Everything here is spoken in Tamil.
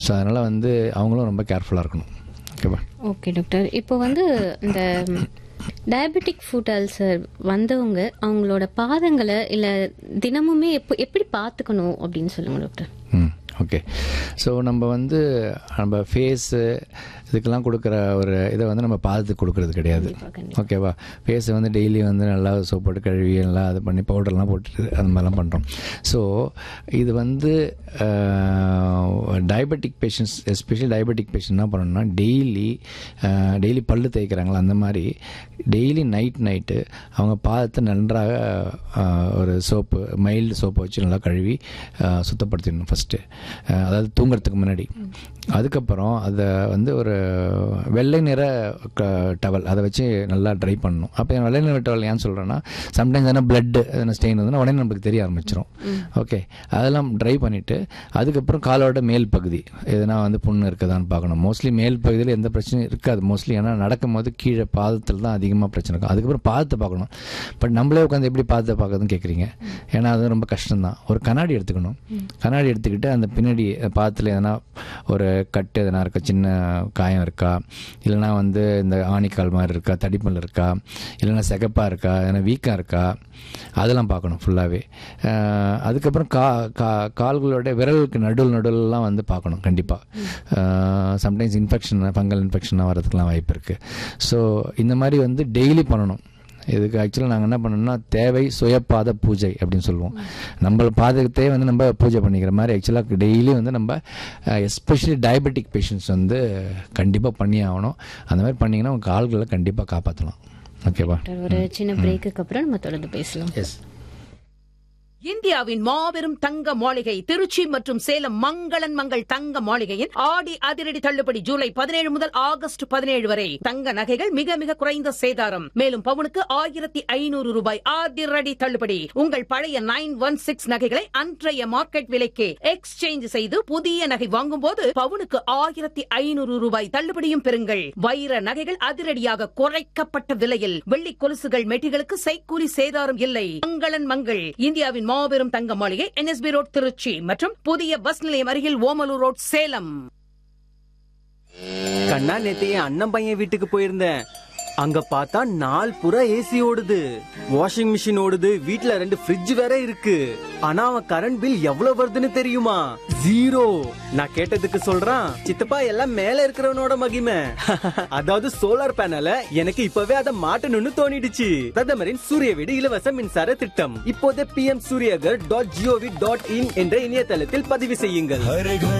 ஸோ அதனால் வந்து அவங்களும் ரொம்ப கேர்ஃபுல்லாக இருக்கணும் ஓகேவா ஓகே டாக்டர் இப்போ வந்து இந்த டயபெட்டிக் ஃபுட் அல்சர் வந்தவங்க அவங்களோட பாதங்களை இல்லை தினமுமே எப்போ எப்படி பார்த்துக்கணும் அப்படின்னு சொல்லுங்க டாக்டர் ம் ஓகே ஸோ நம்ம வந்து நம்ம ஃபேஸு இதுக்கெல்லாம் கொடுக்குற ஒரு இதை வந்து நம்ம பார்த்து கொடுக்கறது கிடையாது ஓகேவா ஃபேஸை வந்து டெய்லி வந்து நல்லா சோப் போட்டு கழுவி நல்லா அது பண்ணி பவுடர்லாம் போட்டுட்டு அந்த மாதிரிலாம் பண்ணுறோம் ஸோ இது வந்து diabetic patients especially diabetic patient என்ன பண்ணணும்னா டெய்லி டெய்லி பல்லு தேய்க்கிறாங்களா அந்த மாதிரி டெய்லி நைட் நைட்டு அவங்க பாதத்தை நன்றாக ஆஹ், ஒரு சோப்பு மைல்டு சோப்பை வச்சு நல்லா கழுவி ஆஹ், சுத்தப்படுத்திடணும் ஃபஸ்ட்டு அதாவது தூங்குறதுக்கு முன்னாடி அதுக்கப்புறம் அதை வந்து ஒரு வெள்ளை நிற டவல் அதை வச்சு நல்லா ட்ரை பண்ணணும் அப்போ வெள்ளை நிற டவல் ஏன் சொல்கிறேன்னா சம்டைம்ஸ் எதனா பிளட் எதனா ஸ்டெயின் வந்து உடனே நமக்கு தெரிய ஆரம்பிச்சிடும் ஓகே அதெல்லாம் ட்ரை பண்ணிவிட்டு அதுக்கப்புறம் காலோட மேல் பகுதி எதனா வந்து புண்ணு இருக்குதான்னு பார்க்கணும் மோஸ்ட்லி மேல் பகுதியில் எந்த பிரச்சனையும் இருக்காது மோஸ்ட்லி ஏன்னா நடக்கும்போது கீழே பாதத்தில் தான் அதிகமாக பிரச்சனை இருக்கும் அதுக்கப்புறம் பாதத்தை பார்க்கணும் பட் நம்மளே உட்காந்து எப்படி பாதத்தை பார்க்கறதுன்னு கேட்குறீங்க ஏன்னா அது ரொம்ப கஷ்டம்தான் ஒரு கண்ணாடி எடுத்துக்கணும் கண்ணாடி எடுத்துக்கிட்டு அந்த பின்னாடி பாதத்தில் எதனா ஒரு கட்டு எதனா இருக்கா சின்ன காயம் இருக்கா இல்லைனா வந்து இந்த ஆணிக்கால் மாதிரி இருக்கா தடிப்பல் இருக்கா இல்லைனா சிகப்பாக இருக்கா எதனா வீக்கம் இருக்கா அதெல்லாம் பார்க்கணும் ஃபுல்லாகவே அதுக்கப்புறம் கா கா கால்களோட விரலுக்கு நடுவில் நடுவில்லாம் வந்து பார்க்கணும் கண்டிப்பாக சம்டைம்ஸ் இன்ஃபெக்ஷன் ஃபங்கல் இன்ஃபெக்ஷனாக வரதுக்குலாம் வாய்ப்பு இருக்குது ஸோ இந்த மாதிரி வந்து டெய்லி பண்ணணும் இதுக்கு ஆக்சுவலாக நாங்கள் என்ன பண்ணோம்னா தேவை சுயபாத பூஜை அப்படின்னு சொல்லுவோம் நம்ம பாதகத்தையே வந்து நம்ம பூஜை பண்ணிக்கிற மாதிரி ஆக்சுவலாக டெய்லி வந்து நம்ம எஸ்பெஷலி டயபெட்டிக் பேஷண்ட்ஸ் வந்து கண்டிப்பாக பண்ணி ஆகணும் அந்த மாதிரி பண்ணிங்கன்னா உங்கள் கால்களை கண்டிப்பாக காப்பாற்றலாம் ஓகேவா டாக்டர் ஒரு சின்ன பிரேக்குக்கு அப்புறம் நம்ம தொடர்ந்து பேசலாம் எஸ் இந்தியாவின் மாபெரும் தங்க மாளிகை திருச்சி மற்றும் சேலம் மங்களன் மங்கள் தங்க மாளிகையின் ஆடி அதிரடி தள்ளுபடி ஜூலை பதினேழு முதல் ஆகஸ்ட் பதினேழு வரை தங்க நகைகள் மிக மிக குறைந்த சேதாரம் மேலும் பவுனுக்கு ஆயிரத்தி ஐநூறு ரூபாய் அதிரடி தள்ளுபடி உங்கள் பழைய நைன் ஒன் சிக்ஸ் நகைகளை அன்றைய மார்க்கெட் விலைக்கு எக்ஸ்சேஞ்ச் செய்து புதிய நகை வாங்கும்போது பவுனுக்கு ஆயிரத்தி ஐநூறு ரூபாய் தள்ளுபடியும் பெறுங்கள் வைர நகைகள் அதிரடியாக குறைக்கப்பட்ட விலையில் வெள்ளி கொலுசுகள் மெட்டிகளுக்கு செய்கூலி சேதாரம் இல்லை மங்களன் மங்கள் இந்தியாவின் மாபெரும் தங்க மாளிகை என்எஸ்பி ரோட் திருச்சி மற்றும் புதிய பஸ் நிலையம் அருகில் ஓமலூர் ரோட் சேலம் கண்ணா நேத்து என் அண்ணன் பையன் வீட்டுக்கு போயிருந்தேன் அங்க பார்த்தா நாள் புறா ஏசி ஓடுது வாஷிங் மிஷின் ஓடுது வீட்ல ரெண்டு ஃப்ரிட்ஜ் வேற இருக்கு ஆனா அவன் கரண்ட் பில் எவ்வளவு வருதுன்னு தெரியுமா ஜீரோ நான் கேட்டதுக்கு சொல்றான் சித்தப்பா எல்லாம் மேல இருக்கிறவனோட மகிமை அதாவது சோலார் பேனல எனக்கு இப்பவே அதை மாட்டணும்னு தோணிடுச்சு பிரதமரின் சூரிய வீடு இலவச மின்சார திட்டம் இப்போதே P M Suryaghar dot GOV dot in என்ற இணையதளத்தில் பதிவு செய்யுங்கள்